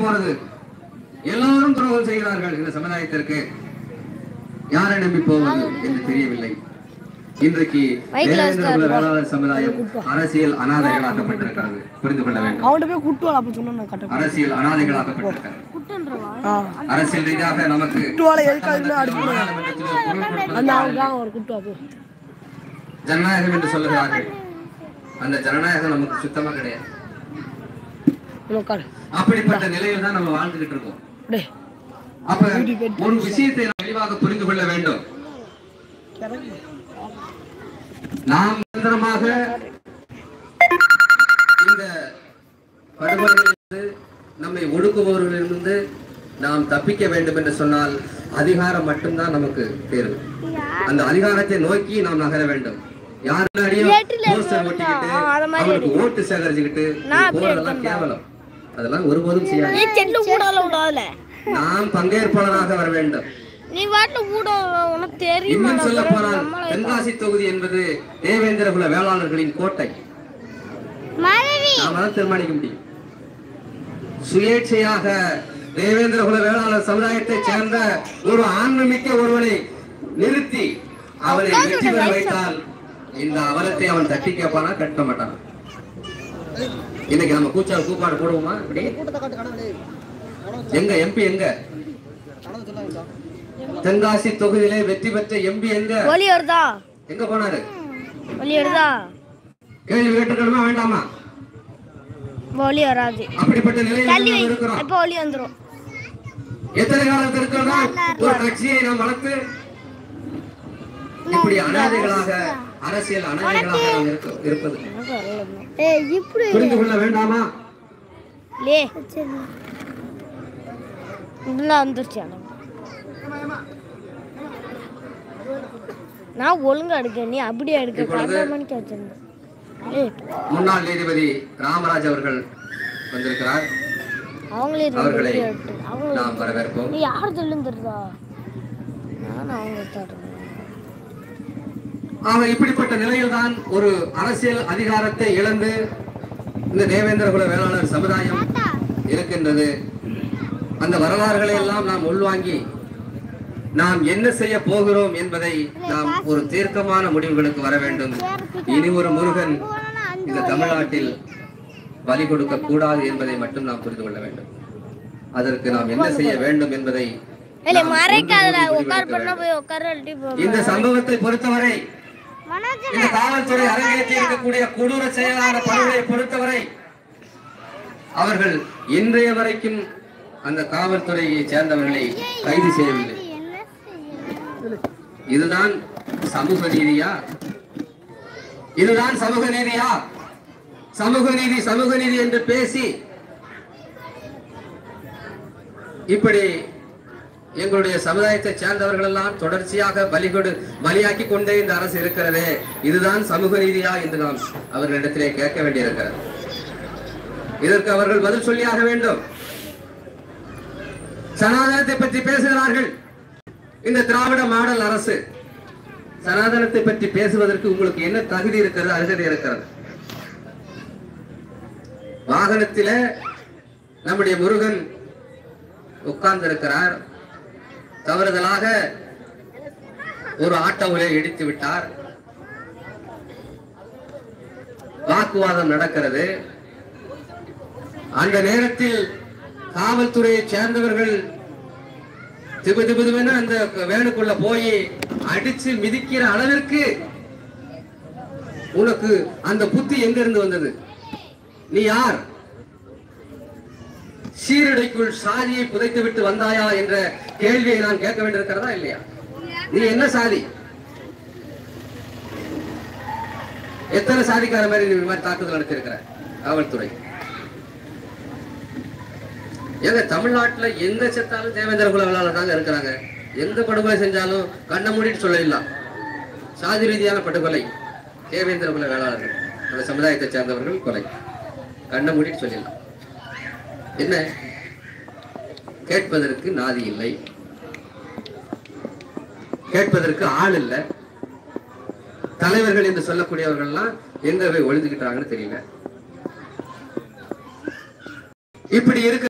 போறது எல்லோரும் துரோகம் செய்கிறார்கள் இந்த சமுதாயத்திற்கு யாரை நம்பி போவது என்று தெரியவில்லை இன்றைக்கு தேவேந்திர குல வேளாளர் சமுதாயம் அரசியல் அனாதைகளாக்கப்பட்டிருக்கிறது புரிந்து கொள்ள வேண்டும் அவன்கிட்ட போய் குட்டுவாள் அப்ப சொன்னா நான் கட்ட அரசியல் அனாதைகளாக்கப்பட்டிருக்கிறது ஆ அரசியல் ரீதியாக நமக்கு குட்டுவாளை எதுக்காக அடிக்கணும் நாடாளுமன்றத்தில் ஒரு குரல் கொடுப்பது அந்த அவனுக்காக ஒரு குட்டுவா போ ஜனநாயகம் என்று சொல்லுகிறார்கள் அந்த ஜனநாயகம் நமக்கு சுத்தமா கிடையாது நம்ம உட்காரு அப்படிப்பட்ட நிலையில் தான் நம்ம வாழ்ந்துகிட்டு இருக்கோம் டே அப்ப ஒரு விஷயத்தை நாம் தெளிவாக புரிந்து கொள்ள வேண்டும் நாம் நிரந்தரமாக இந்த படுகொலைகளிலிருந்து நம்மை ஒடுக்குபவர்களிலிருந்து நாம் தப்பிக்க வேண்டும் என்று சொன்னால் அதிகாரம் மட்டும்தான் நமக்கு தேர்வு அந்த அதிகாரத்தை நோக்கி நாம் நகர வேண்டும் யார் முன்னாடியும் போஸ்டர் ஒட்டிக்கிட்டு அவங்களுக்கு ஓட்டு சேகரிச்சுக்கிட்டு போறதெல்லாம் கேவலம் அதெல்லாம் ஒருபோதும் செய்யாது செல்லு கூடால விடாதுல நாம் பங்கேற்பாளராக வர வேண்டும் நீ வாட்டுல கூட உனக்கு தெரியும் இன்னும் சொல்ல போனால் தென்காசி தொகுதி என்பது தேவேந்திர குல வேளாளர்களின் கோட்டை நாம தான் தீர்மானிக்க முடியும் சுயேட்சையாக தேவேந்திர குல வேளாளர் சமுதாயத்தைச் சேர்ந்த ஒரு ஆன்மமிக்க ஒருவனை நிறுத்தி அவனை வெற்றி பெற வைத்தால் இந்த அவலத்தை அவன் தட்டி கேட்பானா கட்ட மாட்டான் இன்னைக்கு நம்ம கூச்சா கூப்பாடு போடுவோமா இப்படி எங்க எம்பி எங்க தென்காசி தொகுதியிலே வெற்றி பெற்ற எம்பி எங்க ஒலி வருதா எங்க போனாரு ஒலி வருதா கேள்வி கேட்டுக்கணுமா வேண்டாமா ஒலி வராது அப்படிப்பட்ட நிலையில் தள்ளி நாம் வை இருக்கிறோம் இப்ப ஒலி வந்துரும் எத்தனை காலத்திற்கு தான் ஒரு கட்சியை நாம் வளர்த்து இப்படி அனாதைகளாக அரசியல் அனாதைகளாக நாம் இருக்க- இருப்பது இப்படி புரிந்து கொள்ள வேண்டாமா லே உள்ள வந்துருச்சு அண்ணா. நான் ஒழுங்கா எடுக்க நீ அப்படியே எடுக்க இப்பொழுது- பன்னெண்டு மணிக்கு வச்சிருந்தேன் ஏய் முன்னாள் நீதிபதி ராமராஜ் அவர்கள் வந்திருக்கிறார் அவங்களே ரெண்டு அவர்களை வீடியோ எடுத்து அவங்க நாம் வரவேற்போம் நீ யார் சொல்லுந்துருதா நான் அவங்க தடுறேன் ஆக இப்படிப்பட்ட நிலையில்தான் ஒரு அரசியல் அதிகாரத்தை இழந்து இந்த தேவேந்திர குல வேளாளர் சமுதாயம் இருக்கின்றது அந்த வரலாறுகளை எல்லாம் நாம் உள்வாங்கி நாம் என்ன செய்ய போகிறோம் என்பதை நாம் ஒரு தீர்க்கமான முடிவுகளுக்கு வர வேண்டும் இனி ஒரு முருகன் இந்த தமிழ்நாட்டில் பலி கொடுக்க கூடாது என்பதை மட்டும் நாம் புரிந்து கொள்ள வேண்டும் அதற்கு நாம் என்ன செய்ய வேண்டும் என்பதை இல்ல நாம் மறைக்காதடா ஒன்று கூடி உட்கார் முடிவெடுக்க பண்ண வேண்டும். போய் உட்கார அழட்டி போ இந்த சம்பவத்தை பொறுத்தவரை இந்த காவல்துறை அரங்கேற்றி இருக்கக்கூடிய கொடூர செயலான படுகொலை பொறுத்தவரை அவர்கள் இன்றைய வரைக்கும் அந்த காவல்துறையை சேர்ந்தவர்களை கைது செய்யவில்லை இதுதான் சமூக நீதியா இதுதான் சமூக நீதியா சமூக நீதி சமூக நீதி என்று பேசி இப்படி எங்களுடைய சமுதாயத்தை சேர்ந்தவர்கள் எல்லாம் தொடர்ச்சியாக பலி கொடு பலியாக்கி கொண்டே இந்த அரசு இருக்கிறதே இதுதான் சமூக நீதியா என்று நாம் அவர்களிடத்திலே கேட்க வேண்டியிருக்கிறது இதற்கு அவர்கள் பதில் சொல்லியாக வேண்டும் சனாதனத்தை பற்றி பேசுகிறார்கள் இந்த திராவிட மாடல் அரசு சனாதனத்தை பற்றி பேசுவதற்கு உங்களுக்கு என்ன தகுதி இருக்கிறது அருகதை இருக்கிறது வாகனத்தில நம்முடைய முருகன் உட்கார்ந்து இருக்கிறார் தவறுதலாக ஒரு ஆட்டோவிலே இடித்து விட்டார் வாக்குவாதம் நடக்கிறது அந்த நேரத்தில் காவல்துறையை சேர்ந்தவர்கள் திபு திபு திபுன்னு அந்த வேனுக்குள்ள போய் அடிச்சு மிதிக்கிற அளவிற்கு உனக்கு அந்த புத்தி எங்க இருந்து வந்தது நீ யார் சீரடைக்குள் சாதியை புதைத்து விட்டு வந்தாயா என்ற கேள்வியை நான் கேட்க வேண்டியிருக்கிறதா இல்லையா நீ என்ன சாதி எத்தனை சாதிக்கார மாதிரி நீ இந்த மாதிரி தாக்குதல் நடத்திருக்கிற காவல்துறை ஏங்க தமிழ்நாட்டுல எந்த செத்தாலும் தேவேந்திர குல வேளாளர் தாங்க இருக்கிறாங்க எந்த படுகொலை செஞ்சாலும் கண்ணை மூடிட்டு சொல்லிடலாம் சாதி ரீதியான படுகொலை தேவேந்திர குல வேளாளர்கள் அந்த சமுதாயத்தை சேர்ந்தவர்கள் கொலை கண்ணை மூடிட்டு சொல்லிடலாம் என்ன கேட்பதற்கு நாதி இல்லை கேட்பதற்கு ஆள் இல்லை தலைவர்கள் என்று சொல்லக்கூடியவர்கள்லாம் எங்க போய் ஒளிஞ்சுக்கிட்டாங்கன்னு தெரியல இப்படி இருக்க